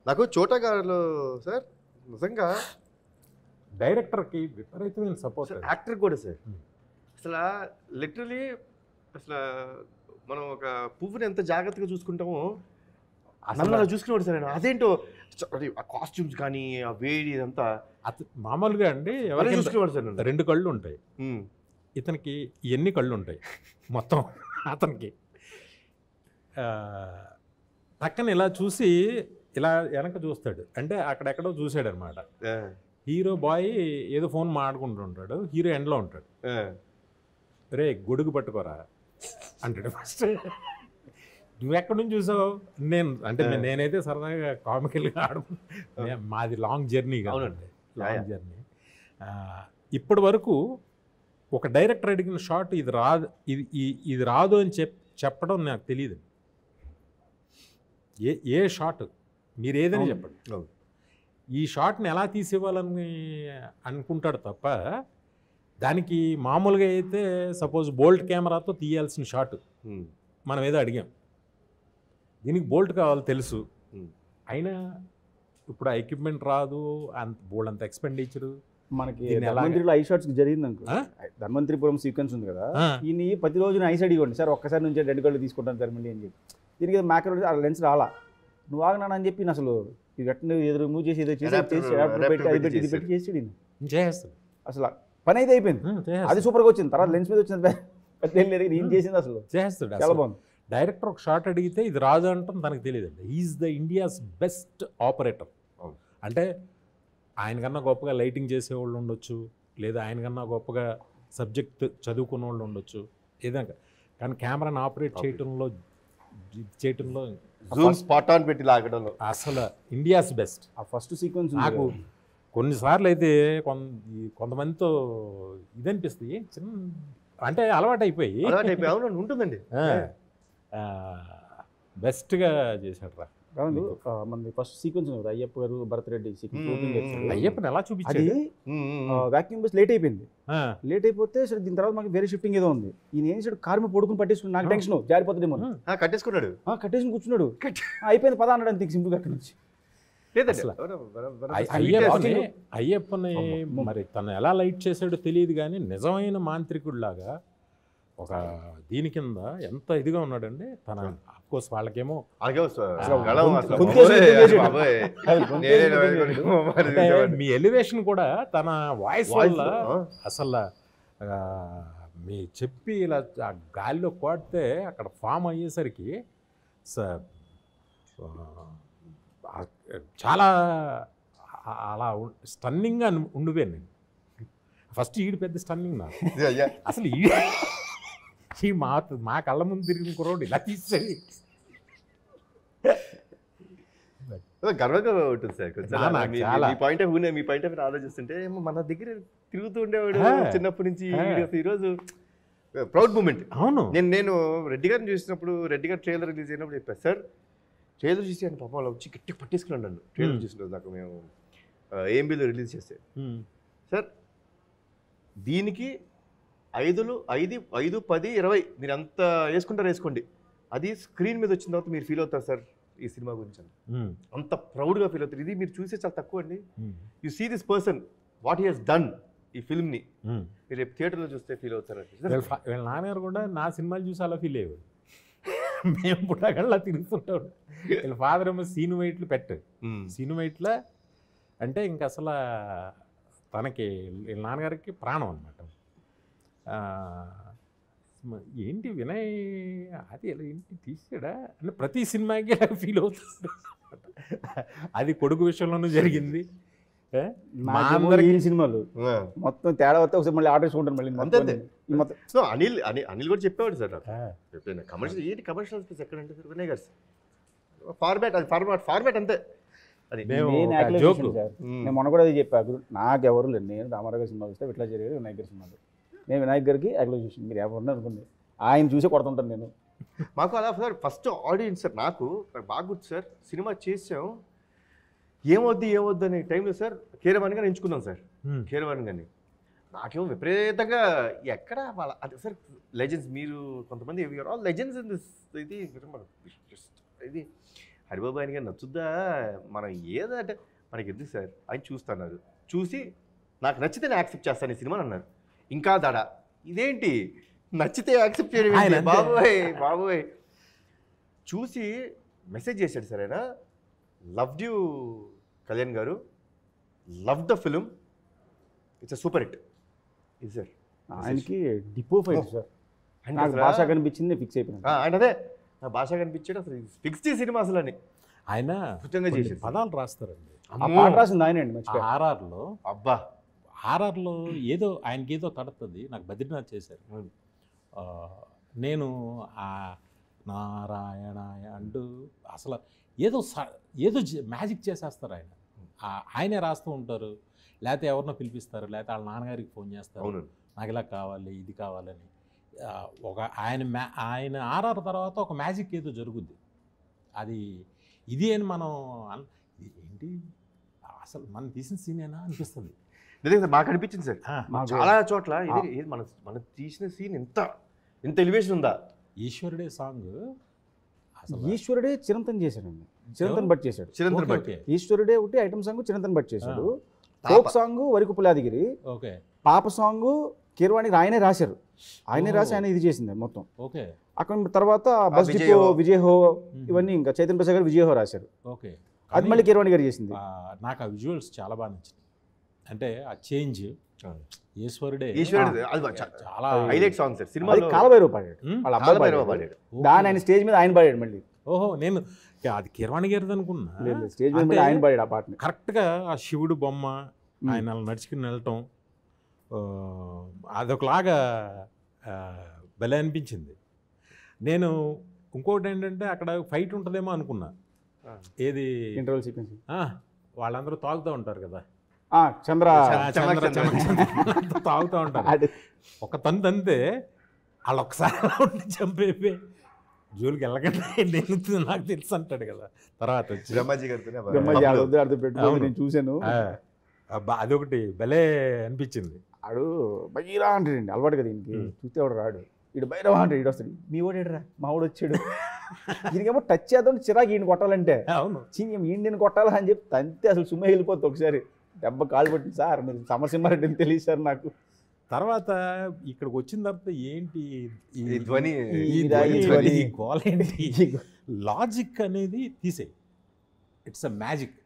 నాకు చోటగారులో సార్ నిజంగా డైరెక్టర్కి విపరీతమైన సపోర్ట్ యాక్టర్ కూడా సార్ Hmm. అసలు లిటరలీ అసలు మనం ఒక పువ్వుని ఎంత జాగ్రత్తగా చూసుకుంటామో నన్ను అలా చూసుకునేవాడు సార్ ఆయన అదేంటో చ- అది ఆ కాస్ట్యూమ్స్ కానీ ఆ వేడి ఇదంతా అత- మామూలుగా అండి అలా ఎవరికి చూసుకునేవాడు సార్ నన్ను రెండు కళ్ళు ఉంటాయి Hmm. ఇతనికి ఎన్ని కళ్ళు ఉంటాయి మొత్తం అతనికి ఆ, పక్కన ఇలా చూసి ఇలా వెనక చూస్తాడు అంటే అక్కడెక్కడో చూసాడు అనమాట Yeah. హీరో బాయ్ ఏదో ఫోన్ మాట్లాడుకుంటుంటాడు హీరో ఎండ్లో ఉంటాడు Yeah. రే గొడుగు పట్టుకోరా అంటాడు ఫస్ట్ నువ్వు ఎక్కడి నుంచి చూసావు నేను అంటే Yeah. నేనైతే సరదాగా కామికల్గా ఆడు నే- మాది లాంగ్ జర్నీ అవునండి. కదండి లాంగ్ Yeah, జర్నీ ఇప్పటి వరకు ఒక డైరెక్టర్ అడిగిన షాట్ ఇది రాదు ఇది ఈ- ఇది రాదు అని చెప్ చెప్పడం నాకు తెలియదు ఏ ఏ షాట్ మీరు ఏదని అవును. చెప్పండి అవును. ఈ షాట్ని ఎలా తీసివ్వాలని అనుకుంటాడు తప్ప దానికి మామూలుగా అయితే సపోజ్ బోల్ట్ కెమెరాతో తీయాల్సిన షాట్ Hmm. మనం ఏదో అడిగాం దీనికి బోల్ట్ కావాలి తెలుసు Hmm. అయినా ఇప్పుడు ఆ ఎక్విప్మెంట్ రాదు అంత బోల్డ్ అంత ఎక్స్పెండిచరు మనకి దీన్ని ఎలాగ- ధన్వంతరిలో ఐ షాట్స్ జరిగింది అనుకో ఆ? ధన్వంతరిపురం సీక్వెన్స్ ఉంది కదా ఈయన ప్రతి రోజు ఐస్ అడిగండి సార్ ఒక్కసారి నుంచి రెండు కళ్ళు తీసుకుంటాను సార్ మళ్ళీ అని చెప్పి దీనికి మ్యాకర్ ఆ లెన్స్ రాలా నువ్వు ఆగినా అని చెప్పి నేను అసలు ఇది ఎట్లా ఎదురు మూవ్ చేసి ఏదో చేసి అది Adapter- చేసి adapter adapter పెట్టి అది పెట్టి పెట్టి ఇది పెట్టి చేసి ఈయన. చేస్తాడు అసలు పని అయితే అయిపోయింది ఆ, అది చేస్తాడు. సూపర్గా వచ్చింది తర్వాత లెన్స్ మీద వచ్చింది పెద్ద ఏం లేదు ఏం చేసింది అసలు చేస్తాడు చాలా అసలు బాగుంది డైరెక్టర్ ఒక షాట్ అడిగితే ఇది రాదు అంటాం తనకు తెలియదండి is the India's best operator అవును. అంటే ఆయన కన్నా గొప్పగా లైటింగ్ చేసేవాళ్ళు ఉండొచ్చు లేదా ఆయన కన్నా గొప్పగా సబ్జెక్ట్ చదువుకున్న వాళ్ళు ఉండొచ్చు ఏదైనా కానీ కెమెరాని ఆపరేట్ చేయటంలో ఇది చేయటంలో జూమ్ స్పాట్ ఆన్ పెట్టి లాగడంలో అసలు ఇండియాస్ బెస్ట్ ఆ ఫస్ట్ సీక్వెన్స్ నాకు కొన్నిసార్లు అయితే కొన్ ఈ కొంతమందితో ఇది అనిపిస్తుంది చిన్న అంటే అలవాటు అయిపోయి అలవాటు అయిపోయి అవును ఉంటుందండి బెస్ట్గా చేశాడు రా కాదు మనది ఫస్ట్ సీక్వెన్స్ ఉంది కదా అయ్యప్ప గారు భరత్ రెడ్డి సీక్వెన్స్ మ్మ్, ఓపెన్ మ్మ్, చేస్తారు మ్మ్. అయ్యప్పని ఎలా అది చూపించాడు Hmm, hmm, hmm. Vacuum bus late అయిపోయింది ఆ, లేట్ అయిపోతే సరే దీని తర్వాత మాకు వేరే షిఫ్టింగ్ ఏదో ఉంది ఈయన ఏం చేశాడు కారు మీద పడుకుని పట్టేసుకుని నాకు ఆ. టెన్షన్ జారిపోతుందేమో ఆ. ఆ, కట్టేసుకున్నాడు ఆ, కట్టేసి కూర్చున్నాడు కట్- ఆ, అయిపోయింది పద అన్నాడు అంతే సింపుల్ అక్కడి నుంచి లేదండి అసలు ఎవరో- ఎవరో- ఎవరో అయ్- sweet అయ్యప్పని tasting. అయ్యప్పని అమ్మ. మరి తను ఎలా లైట్ చేశాడో తెలియదు కానీ నిజమైన మాంత్రికుడిలాగా ఒక దీని కింద ఎంత ఇదిగా ఉన్నాడండి తన కోర్స్ వాళ్ళకేమో అలాగే వస్తా- అసలు గళం గొంతు- అసలు గొంతు వేసి బాబోయ్, చేసాడు. బాబోయ్. అది గొంతు నేనే వేసి నవ్వాలి చేసాడు. కొన్ని మరి అంటే చూసేవాడిని. మీ ఎలివేషన్ కూడా తన వాయిస్ Voice వల్ల లో, ఆ. అసలు అసలు ఆ, మీ చెప్పి ఇలా ఆ గాలిలో కొడితే అక్కడ ఫామ్ అయ్యేసరికి స- ఆ, చాలా ఆ- అలా స్టన్నింగ్గా ఉండిపోయాను నేను ఫస్ట్ ఈడు పెద్ద స్టన్నింగ్ నాకు యా, యా. అసలు ఈ ఈ మా మా కళ్ళ ముందు తిరిగిన కురోడు ఇలా తీసేది అదే గర్వంగా ఉంటుంది సార్ కొంచెం నా- నాకు మీ- చాలా. మీ పాయింట్ ఆఫ్ వ్యూ మీ పాయింట్ ఆఫ్ వ్యూ ఆలోచిస్తుంటే ఏమో మన దగ్గర తిరుగుతూ ఉండేవాడు ఆ. చిన్నప్పటి నుంచి ఆ. ఈడు అసలు ఈరోజు ప్రౌడ్ మూమెంట్ అవును నేను నేను రెడ్డి గారిని చూసినప్పుడు రెడ్డి గారు ట్రైలర్ రిలీజ్ అయినప్పుడు చెప్పాను సార్ ట్రైలర్ చూసి ఆయన పాపం అలా వచ్చి గట్టి పట్టేసుకున్నాడు నన్ను ట్రైలర్ Hmm. చూసిన రోజు నాకు మేము ఏఎంబీలో రిలీజ్ చేస్తే ఉమ్. సార్ దీనికి ఐదులు ఐదు ఐదు పది ఇరవై మీరు ఎంత వేసుకుంటారో వేసుకోండి అది స్క్రీన్ మీద వచ్చిన తర్వాత మీరు ఫీల్ అవుతారు సార్ ఈ సినిమా గురించి అని. ఉమ్. అంత ప్రౌడ్గా ఫీల్ అవుతారు ఇది మీరు చూసే చాలా తక్కువ అండి ఉమ్. You see this person what he has done ఈ ఫిల్మ్ని ఉమ్. మీరు రేపు థియేటర్లో చూస్తే ఫీల్ అవుతారు వీళ్ళ ఫా- వీళ్ళ నాన్నగారు కూడా నా సినిమాలు చూసి అలా ఫీల్ అయ్యేవాడు మేము పుట్టగల్లా తిరుగుతుంటాం వీళ్ళ ఫాదర్ ఏమో సీను వెయిట్లు పెట్టాడు సీను వెయిట్ల అంటే ఇంక అసలు తనకి వీళ్ళ నాన్నగారికి ప్రాణం అనమాట ఏంటి వినయ్ అది ఇలా ఏంటి తీసాడా అంటే ప్రతి సినిమాకి ఇలా ఫీల్ అవుతుంది అది కొడుకు విషయంలోనూ జరిగింది ఏ? మా నాకేమో అందరికి ఈ సినిమాలు మొత్తం తేడా వస్తే ఒకసారి మళ్ళీ ఆర్డర్ వేసుకుంటాను మళ్ళీ అంతే, అంతే. ఈ మొత్తం సో అనిల్ అనిల్ అనిల్ కూడా చెప్పేవాడు సార్ నాకు ఆ, చెప్పాను కమర్షియల్ ఏంటి కమర్షియల్ స్పేస్ ఎక్కడంటే సార్ వినయ్ గారు ఫార్మాట్ అది ఫార్మాట్ ఫార్మాట్ అంతే అది మేము నేను ఒక యాక్టివ్ joke. సార్ మ్మ్. నేను మొన్న కూడా అది చెప్పా గురు నాకు ఎవరు లేదు నేను రామారావు గారి సినిమా చూస్తే ఇట్లా జరిగేది వినాయక్ గారి సినిమాలు నేను వినాయక్ గారికి అగ్లోజేషన్ మీరు ఎవరు అనుకోండి ఆయన చూసే కొడుతుంటాను నేను మాకు అలా సార్ ఫస్ట్ ఆడియన్స్ సార్ నాకు నాకు బాగా గుర్తు సార్ సినిమా చేసాం ఏమొద్దు ఏమొద్దు అనే టైంలో సార్ కీరవాణి గారిని ఎంచుకున్నాం సార్ ఉమ్, కీరవాణి గారిని నాకేమో విపరీతంగా ఎక్కడ వాళ్ళ అదే సార్ లెజెండ్స్ మీరు కొంతమంది ఆల్ లెజెండ్స్ ఇన్ దిస్ ఇది remember, just ఇది హరిబాబు ఆయన గారు నచ్చుద్దా మనం ఏదంటే మనకి ఎందుకు సార్ ఆయన చూస్తున్నారు చూసి నాకు నచ్చితే నేను యాక్సెప్ట్ చేస్తాను ఈ సినిమా అన్నారు ఇంకా దడ ఇదేంటి నచ్చితే యాక్సెప్ట్ చేయడం ఆయన ఏంటి? అంతే. బాబోయ్ బాబోయ్ చూసి మెసేజ్ చేశాడు సార్ ఆయన loved you Kalyan garu love the film it's super hit ఇది సార్ ఆయనకి డిపో ఫైట్ సార్ ఆయన నాకు అసలు- భాష కనిపించింది ఫిక్స్ అయిపోయింది ఆ, ఆయన అదే నా భాష కనిపించాడు అసలు ఫిక్స్ చేసి సినిమా అసలు అని ఆయన అద్భుతంగా కొన్ని చేసేది. పదాలు రాస్తారండి ఆ పాట రాసింది ఆయన అండి మర్చిపోయా ఆర్ఆర్లో అబ్బా ఆర్ఆర్లో ఏదో ఆయనకి ఏదో తడుతుంది నాకు బద్రీనాథ్ చేశారు అవును. ఆ, నేను ఆ నారాయణాయ అంటూ అసలు ఏదో స- ఏదో మ్యాజిక్ చేసేస్తారు ఆయన ఆ- ఆయనే రాస్తూ ఉంటారు లేకపోతే ఎవరినో పిలిపిస్తారు లేకపోతే వాళ్ళ నాన్నగారికి ఫోన్ చేస్తారు అవును నాకు ఇలా కావాలి ఇది కావాలని ఆ, ఒక ఆయన మ్యా ఆయన ఆర్ఆర్ తర్వాత ఒక మ్యాజిక్ ఏదో జరుగుద్ది అది ఇది అని మనం అన్- ఇది ఏంటి అసలు మనం తీసిన సీనేనా అనిపిస్తుంది నిజంగా సార్ మాకు అనిపించింది సార్ మాకు చాలా చోట్ల ఇది ఇది మన మన తీసిన సీన్ ఎంత ఎంత ఎలివేషన్ ఉందా ఈశ్వరుడే సాంగ్ అసలు ఈశ్వరుడే చిరంతన్ చేశాడండి చిరంతన్ బట్ చేశాడు చిరంతన్ ఓకే, బట్టి ఓకే ఈశ్వరుడే ఒకటి ఐటమ్ సాంగ్ చిరంతన్ బట్ చేశాడు తాప. ఫోక్ సాంగ్ వరికుపులాదిగిరి ఓకే పాప సాంగ్ కీరవాణికి ఆయనే రాశారు ఆయనే ఓ. రాసి ఆయన ఇది చేసింది మొత్తం ఓకే అక్కడ తర్వాత బస్ విజయ్ డిపో హో. విజయ్ హో మ్మ్. ఇవన్నీ ఇంకా చైతన్య ప్రసాద్ గారు విజయ్ హో రాశారు ఓకే అది కానీ, మళ్ళీ కీరవాణి గారు చేసింది ఆ, నాకు ఆ విజువల్స్ చాలా బాగా నచ్చింది అంటే ఆ చేంజ్ ఈశ్వరుడే ఈశ్వరుడు అది చా- చాలా హైలైట్ సాంగ్ సార్ అది సినిమాలో కాలభైరవ పాడాడు ఉమ్, వాళ్ళ అబ్బాయి కాలభైరవ పాడాడు పాడాడు దాని ఆయన స్టేజ్ మీద ఆయన పాడాడు మళ్ళీ ఓహో నేను అది కిరవాణి గారిది అనుకున్నా లేదు లేదు, స్టేజ్ మీద అంటే మళ్ళీ ఆయన పాడాడు ఆ పాటని కరెక్ట్గా ఆ శివుడు బొమ్మ ఉమ్. ఆయన అలా నడుచుకుని వెళ్ళటం ఆ, అదొకలాగా ఆ, భలే అనిపించింది నేను ఇంకోటి ఏంటంటే అక్కడ ఫైట్ ఉంటుందేమో అనుకున్నా ఆ. ఏది ఇంటర్వల్ సీక్వెన్స్ ఆ, వాళ్ళందరూ తాగుతూ ఉంటారు కదా ఆ, చంద్ర ఆ, చంద్ర- చంద్ర- చంద్ర- చంద్ర- చంద్ర తాగుతూ ఉంటారు ఆడు- ఒక తంతు అంతే వాళ్ళు ఒకసారి అలా ఉండి చంపేపే జోలికి వెళ్ళకండి నేను నాకు తెలుసు అంటాడు కదా తర్వాత వచ్చి బ్రహ్మాజీ గారితోనే ఆ బ్రహ్మజీ పబ్లో. ఆడొద్దు ఆడితో పెట్టుకోవద్దు అవును. నేను చూశాను ఆ, అబ్బా, అదొకటి భలే అనిపించింది ఆడు బైరా అంటాడండి అలవాటు కదా దీనికి ఉమ్. చూస్తే వాడు రాడు ఇడు బైరవా అంటాడు ఇడు వస్తాడు మీ వాడేడరా మా వాడు వచ్చాడు దీనికేమో టచ్ చేద్దాం చిరాకు ఈయన కొట్టాలంటే అవును చింగం ఈయన కొట్టాలా అని చెప్పి తంతే అసలు సుమ్మ వెళ్ళిపోతుంది ఒకసారి దెబ్బ కాలు పట్టింది సార్ మీరు సమరసింహారెడ్డి అని తెలియదు సార్ నాకు తర్వాత ఇక్కడికి వచ్చిన తర్వాత ఏంటి ఈ- ఈ ధ్వని ఈ ఇదా, ధ్వని, ఈ ఈ ధ్వని. గోల ఏంటి లాజిక్ అనేది తీసే ఇట్స్ అ మ్యాజిక్